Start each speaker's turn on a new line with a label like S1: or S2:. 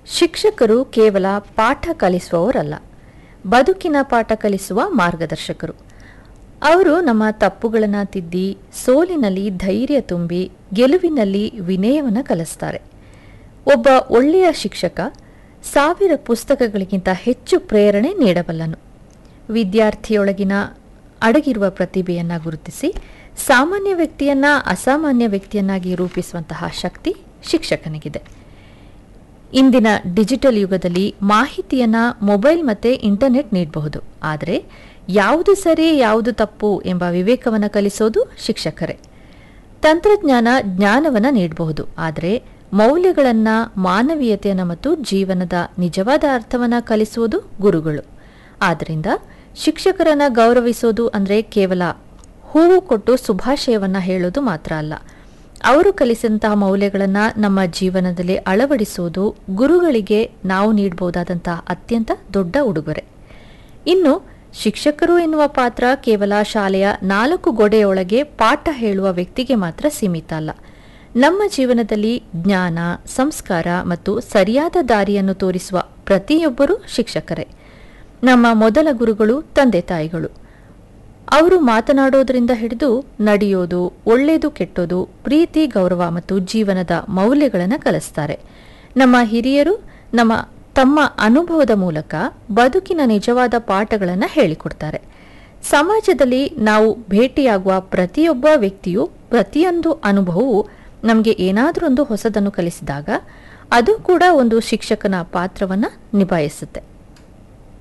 S1: ಶಿಕ್ಷಕರು ಕೇವಲ ಪಾಠ ಕಲಿಸುವವರಲ್ಲ ಬದುಕಿನ ಪಾಠ ಕಲಿಸುವ ಮಾರ್ಗದರ್ಶಕರು ಅವರು ನಮ್ಮ ತಪ್ಪುಗಳನ್ನು ತಿದ್ದಿ ಸೋಲಿನಲ್ಲಿ ಧೈರ್ಯ ತುಂಬಿ ಗೆಲುವಿನಲ್ಲಿ ವಿನಯವನ್ನು ಕಲಿಸ್ತಾರೆ ಒಬ್ಬ ಒಳ್ಳೆಯ ಶಿಕ್ಷಕ ಸಾವಿರ ಪುಸ್ತಕಗಳಿಗಿಂತ ಹೆಚ್ಚು ಪ್ರೇರಣೆ ನೀಡಬಲ್ಲನು ವಿದ್ಯಾರ್ಥಿಯೊಳಗಿನ ಅಡಗಿರುವ ಪ್ರತಿಭೆಯನ್ನು ಗುರುತಿಸಿ ಸಾಮಾನ್ಯ ವ್ಯಕ್ತಿಯನ್ನ ಅಸಾಮಾನ್ಯ ವ್ಯಕ್ತಿಯನ್ನಾಗಿ ರೂಪಿಸುವಂತಹ ಶಕ್ತಿ ಶಿಕ್ಷಕನಿಗಿದೆ ಇಂದಿನ ಡಿಜಿಟಲ್ ಯುಗದಲ್ಲಿ ಮಾಹಿತಿಯನ್ನ ಮೊಬೈಲ್ ಮತ್ತೆ ಇಂಟರ್ನೆಟ್ ನೀಡಬಹುದು ಆದರೆ ಯಾವುದು ಸರಿ ಯಾವುದು ತಪ್ಪು ಎಂಬ ವಿವೇಕವನ್ನು ಕಲಿಸೋದು ಶಿಕ್ಷಕರೇ ತಂತ್ರಜ್ಞಾನ ಜ್ಞಾನವನ್ನು ನೀಡಬಹುದು ಆದರೆ ಮೌಲ್ಯಗಳನ್ನು ಮಾನವೀಯತೆಯನ್ನು ಮತ್ತು ಜೀವನದ ನಿಜವಾದ ಅರ್ಥವನ್ನು ಕಲಿಸುವುದು ಗುರುಗಳು ಆದ್ದರಿಂದ ಶಿಕ್ಷಕರನ್ನ ಗೌರವಿಸೋದು ಅಂದರೆ ಕೇವಲ ಹೂವು ಕೊಟ್ಟು ಶುಭಾಶಯವನ್ನ ಹೇಳೋದು ಮಾತ್ರ ಅಲ್ಲ ಅವರು ಕಲಿಸಿದಂತಹ ಮೌಲ್ಯಗಳನ್ನು ನಮ್ಮ ಜೀವನದಲ್ಲಿ ಅಳವಡಿಸುವುದು ಗುರುಗಳಿಗೆ ನಾವು ನೀಡಬಹುದಾದಂತಹ ಅತ್ಯಂತ ದೊಡ್ಡ ಉಡುಗೊರೆ ಇನ್ನು ಶಿಕ್ಷಕರು ಎನ್ನುವ ಪಾತ್ರ ಕೇವಲ ಶಾಲೆಯ ನಾಲ್ಕು ಗೋಡೆಯೊಳಗೆ ಪಾಠ ಹೇಳುವ ವ್ಯಕ್ತಿಗೆ ಮಾತ್ರ ಸೀಮಿತ ಅಲ್ಲ ನಮ್ಮ ಜೀವನದಲ್ಲಿ ಜ್ಞಾನ ಸಂಸ್ಕಾರ ಮತ್ತು ಸರಿಯಾದ ದಾರಿಯನ್ನು ತೋರಿಸುವ ಪ್ರತಿಯೊಬ್ಬರೂ ಶಿಕ್ಷಕರೇ ನಮ್ಮ ಮೊದಲ ಗುರುಗಳು ತಂದೆ ತಾಯಿಗಳು ಅವರು ಮಾತನಾಡೋದರಿಂದ ಹಿಡಿದು ನಡೆಯೋದು ಒಳ್ಳೆಯದು ಕೆಟ್ಟೋದು ಪ್ರೀತಿ ಗೌರವ ಮತ್ತು ಜೀವನದ ಮೌಲ್ಯಗಳನ್ನು ಕಲಿಸ್ತಾರೆ ನಮ್ಮ ಹಿರಿಯರು ನಮ್ಮ ತಮ್ಮ ಅನುಭವದ ಮೂಲಕ ಬದುಕಿನ ನಿಜವಾದ ಪಾಠಗಳನ್ನು ಹೇಳಿಕೊಡ್ತಾರೆ ಸಮಾಜದಲ್ಲಿ ನಾವು ಭೇಟಿಯಾಗುವ ಪ್ರತಿಯೊಬ್ಬ ವ್ಯಕ್ತಿಯು ಪ್ರತಿಯೊಂದು ಅನುಭವವು ನಮಗೆ ಏನಾದರೂ ಒಂದು ಹೊಸದನ್ನು ಕಲಿಸಿದಾಗ ಅದು ಕೂಡ ಒಂದು ಶಿಕ್ಷಕನ ಪಾತ್ರವನ್ನು ನಿಭಾಯಿಸುತ್ತೆ